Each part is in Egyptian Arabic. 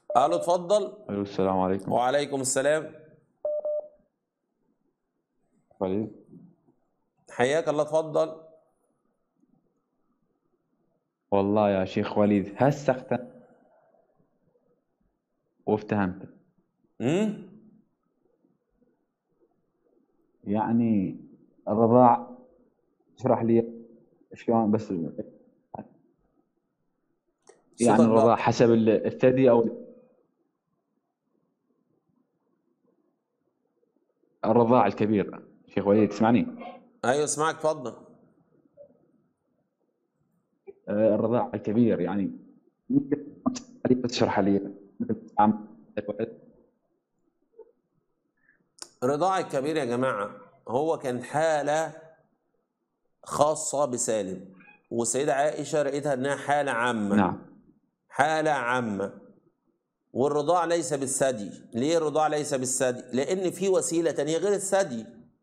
الو اتفضل الو السلام عليكم وعليكم السلام وليد حياك الله اتفضل والله يا شيخ وليد هسه اختم وافتهمت امم يعني الرضاع اشرح لي شلون بس يعني صوتك الرضاع بقى حسب ال- الثدي او الرضاع الكبير شيخ وليد تسمعني ايوه اسمعك اتفضل آه، الرضاع الكبير يعني ممكن بس تشرح لي مثل عام رضاع الكبير يا جماعة هو كان حالة خاصة بسالم والسيدة عائشة رأيتها إنها حالة عامة نعم حالة عامة والرضاع ليس بالثدي ليه الرضاع ليس بالثدي لأن في وسيلة تانية غير الثدي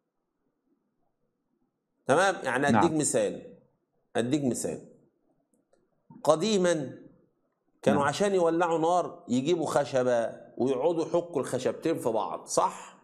تمام يعني أديك نعم. مثال أديك مثال قديما كانوا نعم. عشان يولعوا نار يجيبوا خشبة ويقعدوا يحكوا الخشبتين في بعض صح؟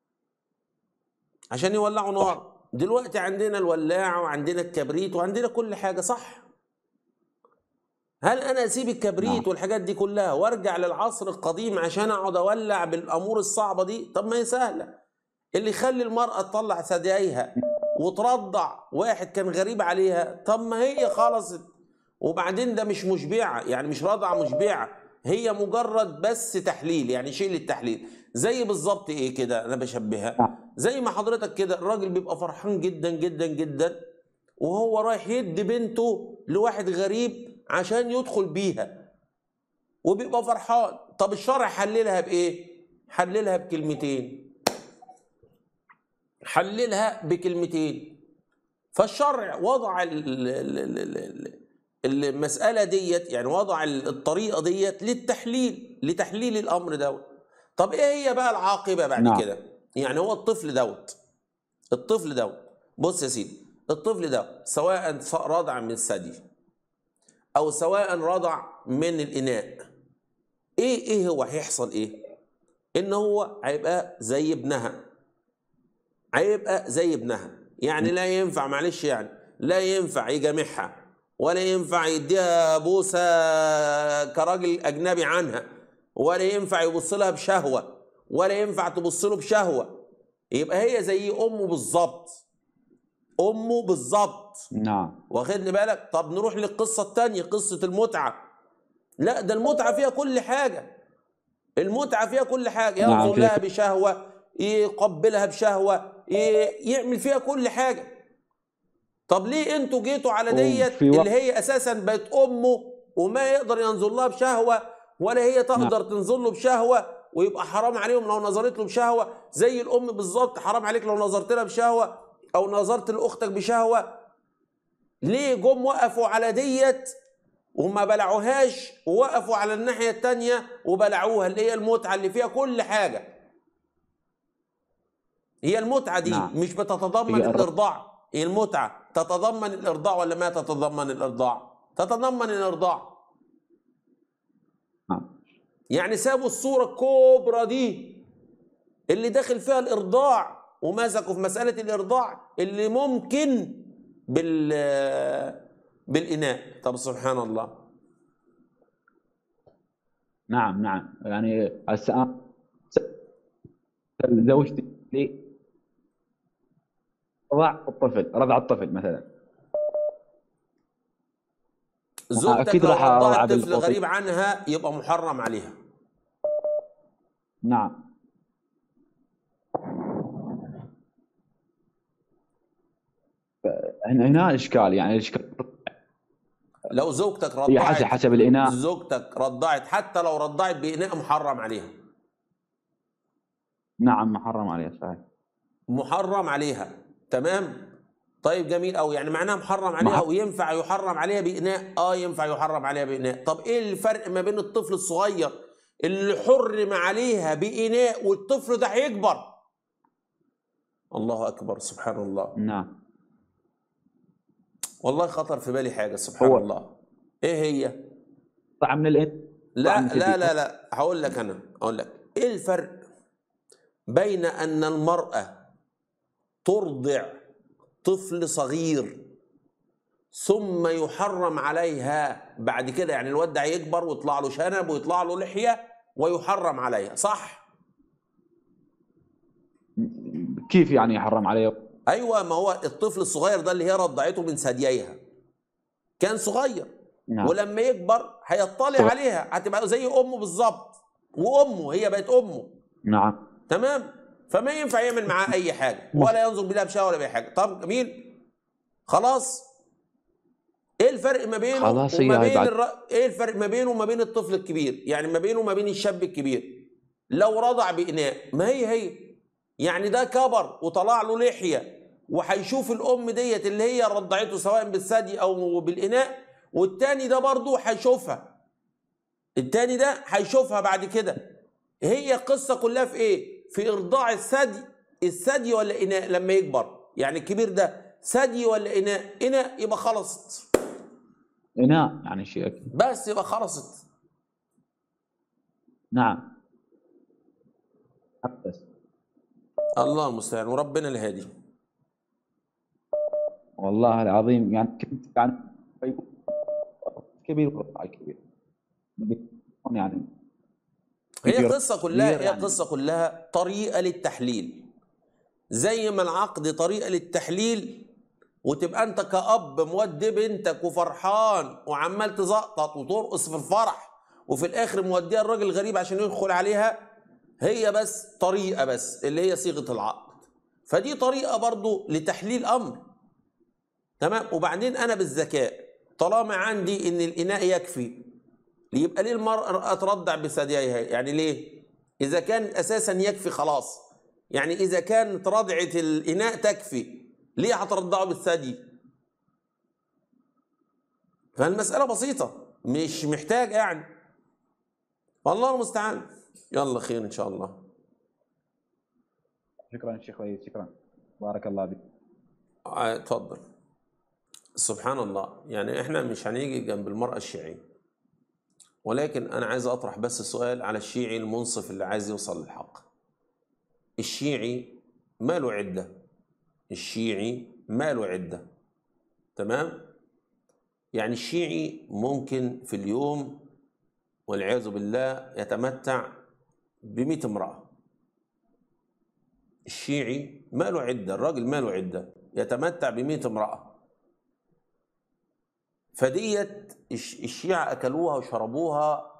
عشان يولعوا نار دلوقتي عندنا الولاعة وعندنا الكبريت وعندنا كل حاجة صح؟ هل انا اسيب الكبريت نعم. والحاجات دي كلها وارجع للعصر القديم عشان اقعد اولع بالامور الصعبه دي طب ما هي سهله اللي يخلي المراه تطلع ثدييها وترضع واحد كان غريب عليها طب ما هي خلصت وبعدين ده مش مشبعه يعني مش رضعه مشبعه هي مجرد بس تحليل يعني شيء للتحليل زي بالظبط ايه كده انا بشبهها نعم. زي ما حضرتك كده الراجل بيبقى فرحان جدا جدا جدا وهو رايح يدي بنته لواحد غريب عشان يدخل بيها وبيبقى فرحان طب الشرع حللها بايه حللها بكلمتين حللها بكلمتين فالشرع وضع ال- ال- ال- ال- ال- المسألة ديت يعني وضع الطريقة ديت للتحليل لتحليل الأمر دوت طب إيه هي بقى العاقبة بعد نعم. كده يعني هو الطفل دوت الطفل دوت بص يا سيدي الطفل ده سواء رضع من الثدي او سواء رضع من الاناء ايه ايه هو هيحصل ايه ان هو هيبقى زي ابنها هيبقى زي ابنها يعني لا ينفع معلش يعني لا ينفع يجامعها ولا ينفع يديها بوسه كراجل اجنبي عنها ولا ينفع يبص لها بشهوه ولا ينفع تبص له بشهوه يبقى هي زي امه بالظبط امه بالظبط نعم واخدني بالك طب نروح للقصة التانية قصة المتعة لا ده المتعة فيها كل حاجة المتعة فيها كل حاجة نعم، ينظر فيها لها بشهوة يقبلها بشهوة ي- يعمل فيها كل حاجة طب ليه انتوا جيتوا على ديت وفي وقت- اللي هي اساسا بقت امه وما يقدر ينظر لها بشهوة ولا هي تقدر تنظر له بشهوة ويبقى حرام عليهم لو نظرت له بشهوة زي الام بالظبط حرام عليك لو نظرت لها بشهوة او نظرت لاختك بشهوة ليه جم وقفوا على ديت وما بلعوهاش ووقفوا على الناحية التانية وبلعوها اللي هي المتعة اللي فيها كل حاجة هي المتعة دي نعم. مش بتتضمن هي الر- الإرضاع هي المتعة تتضمن الإرضاع ولا ما تتضمن الإرضاع تتضمن الإرضاع نعم يعني سابوا الصورة الكبرى دي اللي داخل فيها الإرضاع ومسكوا في مسألة الإرضاع اللي ممكن بال بالإناء طب سبحان الله نعم نعم يعني هسه أنا زوجتي لي رضع الطفل رضع الطفل مثلا زوجتك أكيد لو راح أرضع رضعت طفل بالقطيع. غريب عنها يبقى محرم عليها نعم هنا هنا اشكال يعني الاشكال لو زوجتك هي حسب رضعت حسب الاناء زوجتك رضعت حتى لو رضعت بإناء محرم عليها نعم محرم عليه صحيح محرم عليها تمام طيب جميل قوي يعني معناها محرم عليها مح- وينفع يحرم عليها بإناء اه ينفع يحرم عليها بإناء طب ايه الفرق ما بين الطفل الصغير اللي حرم عليها بإناء والطفل ده هيكبر الله أكبر سبحان الله نعم والله خطر في بالي حاجة سبحان هو- الله ايه هي طعم من الإن... لا طعم لا كبير. لا لا هقول لك انا اقول لك ايه الفرق بين ان المراه ترضع طفل صغير ثم يحرم عليها بعد كده يعني الواد ده هيكبر ويطلع له شنب ويطلع له لحيه ويحرم عليها صح كيف يعني يحرم عليه ايوه ما هو الطفل الصغير ده اللي هي رضعته من ثدييها كان صغير نعم ولما يكبر هيطلع صغير. عليها هتبقى زي امه بالظبط وامه هي بقت امه نعم تمام فما ينفع يعمل معاه اي حاجه ولا ينظر بلا بشهوه ولا باي حاجه طب جميل خلاص ايه الفرق ما بينه خلاص هي وما هاي بين بعد- الر... ايه الفرق ما بينه وما بين الطفل الكبير يعني ما بينه وما بين الشاب الكبير لو رضع بإناء ما هي هي يعني ده كبر وطلع له لحيه وهيشوف الام ديت اللي هي رضعته سواء بالثدي او بالاناء والتاني ده برضه هيشوفها التاني ده هيشوفها بعد كده هي القصه كلها في ايه في ارضاع الثدي الثدي ولا اناء لما يكبر يعني الكبير ده ثدي ولا اناء اناء يبقى خلصت إناء يعني شيء أكيد بس يبقى خلصت نعم بس الله المستعان وربنا الهادي والله العظيم يعني كنت يعني كبير والله كبير يعني هي كبير- قصة كلها كبير هي يعني. قصة كلها طريقة للتحليل زي ما العقد طريقة للتحليل وتبقى انت كأب مودي بنتك وفرحان وعمال تزقطط وترقص في الفرح وفي الاخر موديها الراجل غريب عشان يدخل عليها هي بس طريقة بس اللي هي صيغة العقد فدي طريقة برضو لتحليل امر تمام وبعدين انا بالذكاء طالما عندي ان الاناء يكفي يبقى ليه المرأة ترضع بثدييها يعني ليه إذا كان أساسا يكفي خلاص يعني إذا كانت رضعة الإناء تكفي ليه هترضعه بالثدي فالمسألة بسيطة مش محتاج يعني والله المستعان يلا خير إن شاء الله شكرا شيخ وليد شكرا بارك الله بك آه، اتفضل سبحان الله يعني احنا مش هنيجي جنب المرأة الشيعية ولكن انا عايز اطرح بس سؤال على الشيعي المنصف اللي عايز يوصل للحق الشيعي ما له عدة الشيعي ما له عدة تمام يعني الشيعي ممكن في اليوم والعياذ بالله يتمتع بمئة امرأة الشيعي ما له عدة الراجل ما له عدة يتمتع بمئة امرأة فديت الش- الشيعة أكلوها وشربوها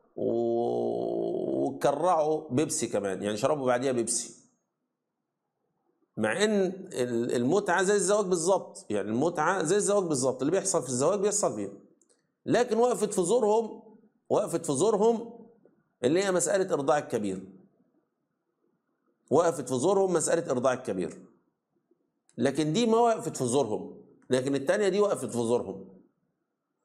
و- وكرعوا بيبسي كمان يعني شربوا بعديها بيبسي مع ان ال- المتعة زي الزواج بالظبط يعني المتعة زي الزواج بالظبط اللي بيحصل في الزواج بيحصل فيه لكن وقفت في زورهم وقفت في زورهم اللي هي مسألة إرضاع الكبير وقفت في زورهم مسألة إرضاع الكبير لكن دي ما وقفت في زورهم لكن التانية دي وقفت في زورهم